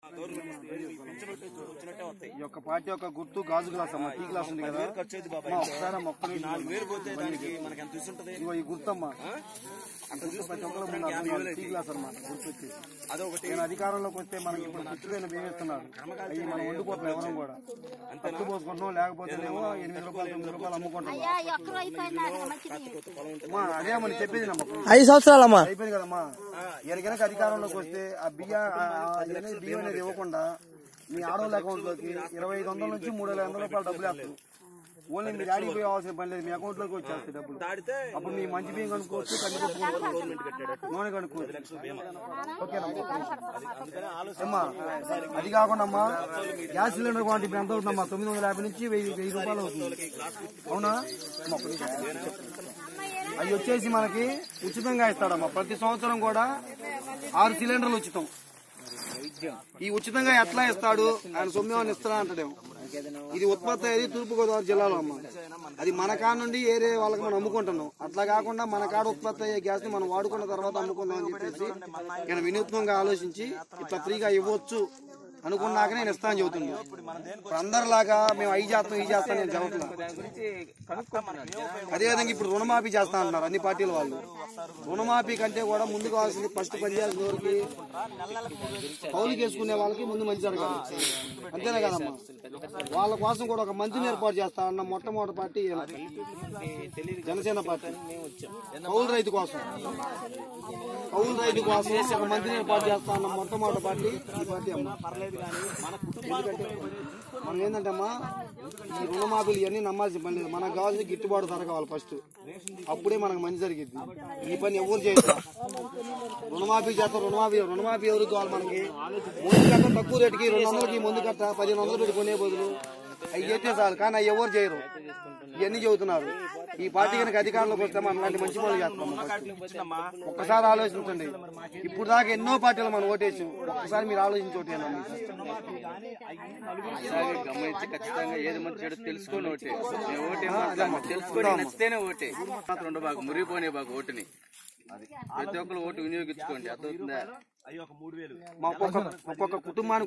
ఈ యొక్క పార్టీ యొక్క గుర్తు గాజు గ్లాస్ అమ్మా టీ గ్లాస్ ఉంది కదా ఖర్చు అయితే బాబాయ్ అమ్మా, ఒకసారి అమ్మా, ఒక్క నిమిషం నాలుగు వేలు పోతే దానికి మనకి ఎంత ఇస్తుంటది ఇదిగో ఈ గుర్తమ్మా గుర్తు ప్రతి ఒక్కరు ముందు అర్థం కావాలి. టీ గ్లాస్ అన్నమాట గుర్తు వచ్చేసి అదొకటి నేను అధికారంలోకి వస్తే మనకి ఇప్పుడు పుచ్చుకైన వేయిస్తున్నారు అవి మనం వండుకోవట్లేదు ఎవరం కూడా పట్టు పోసుకుంటున్నాం లేకపోతే ఏమో ఎనిమిది రూపాయలు తొమ్మిది రూపాయలు అమ్ముకుంటున్నాం అయ్యా ఎక్కడో అయిపోయినాడు మంచిది అమ్మా అదే అమ్మని చెప్పేది నమ్మకం ఐదు సంవత్సరాలమ్మా అయిపోయింది కదమ్మా ఈయన కనుక అధికారంలోకి వస్తే ఆ బియ్య ఆ- ఆ అనేది బియ్యం అనేది ఇవ్వకుండా మీ ఆడవాళ్ళ అకౌంట్ లోకి ఇరవై ఐదు వందల నుంచి మూడు వేల వందల రూపాయలు డబ్బులు వేస్తారు ఓన్లీ మీరు ఆడికి పోయి అవసరం పని లేదు మీ అకౌంట్ లోకి వచ్చేస్తాయి డబ్బులు దాడితే అప్పుడు మీ మంచి బియ్యం కనుక్కోవచ్చు కందిపప్పు కొనుక్కోవచ్చు నూనె కనుక్కోవచ్చు ఓకేనమ్మా అమ్మా అది కాకుండా అమ్మా గ్యాస్ సిలిండర్ క్వాంటిటీ ఇప్పుడు ఎంత అవుతుందమ్మా తొమ్మిది వందల యాభై నుంచి వెయ్యి వెయ్యి రూపాయలు అవుతుంది అవునా అమ్మా, ఒక్క నిమిషం. అవి వచ్చేసి మనకి ఉచితంగా ఇస్తాడమ్మా ప్రతి సంవత్సరం కూడా ఆరు సిలిండర్లు ఉచితం ఈ ఉచితంగా ఎట్లా ఇస్తాడు ఆయన సొమ్యం ఇస్తాడా అంటాడేమో ఇది ఉత్పత్తి అయ్యేది తూర్పుగోదావరి జిల్లాలో అమ్మ అది మన కాడ నుండి ఏరే వాళ్ళకి మనం అమ్ముకుంటున్నాం అట్లా కాకుండా మన కాడ ఉత్పత్తి అయ్యే గ్యాస్ ని మనం వాడుకున్న తర్వాత అమ్ముకుందాం అని చెప్పేసి నేను వినూత్నంగా ఆలోచించి ఇట్లా ఫ్రీగా ఇవ్వచ్చు అనుకున్నాక నేను ఇస్తా అని చెబుతుంది ఇప్పుడు అందరిలాగా మేము అయి చేస్తాం ఈ చేస్తాం నేను చదువుతున్నా అదేవిధంగా ఇప్పుడు రుణమాఫీ చేస్తా అంటున్నారు అన్ని పార్టీల వాళ్ళు రుణమాఫీ కంటే కూడా ముందు కావాల్సింది ఫస్ట్ పనిచేయాల్సిన ఎవరికి కౌలుకి వేసుకునే వాళ్ళకి ముందు మంచి జరగాలి అంతేనే కదమ్మా వాళ్ళ కోసం కూడా ఒక మంచిని ఏర్పాటు చేస్తా అన్న మొట్టమొదటి పార్టీ జనసేన పార్టీ కౌలు రైతు కోసం కౌలు రైతు కోసం ఒక మంచిని ఏర్పాటు చేస్తా అన్న మొట్టమొదటి పార్టీ ఈ పార్టీ అమ్మ ఎందుకంటే మనం ఏంటంటే అమ్మా ఈ రుణమాఫీలు ఇవన్నీ నమ్మాల్సిన పని లేదు మనకు కావాల్సిన గిట్టుబాటు ధర కావాలి ఫస్ట్ అప్పుడే మనకు మంచి జరిగింది ఈ పని ఎవరు చేయరు రుణమాఫీ చేస్తారు రుణమాఫీ రుణమాఫీ ఎవరికి కావాలి మనకి ముందు కట్ట తక్కువ రేటుకి రెండు వందలకి ముందు కట్ట పదిహేను వందలు పెట్టి కొనే బదులు అవి చేస్తే చాలు కానీ అవి ఎవరు చేయరు ఇవన్నీ చెబుతున్నారు ఈ పార్టీ కనుక అధికారంలోకి వస్తే మనం అలాంటి మంచి పనులు చేస్తాం ఒక్కసారి ఆలోచించండి ఇప్పుడు దాకా ఎన్నో పార్టీలు మనం ఓటేసాం ఒక్కసారి మీరు ఆలోచించి ఓటేయండి అలాగే గమనించి ఖచ్చితంగా ఏది మంచి చెడు తెలుసుకొని ఓటే నేను ఓటే మాత్రం తెలుసుకొని నచ్చితేనే ఓటే మాత్రం రెండు బాగా మురిగిపోనే బాగా ఓటుని ప్రతి ఒక్కరు ఓటు వినియోగించుకోండి అర్థమవుతుందా మా ఒక్కొక్క ఒక్కొక్క కుటుంబానికి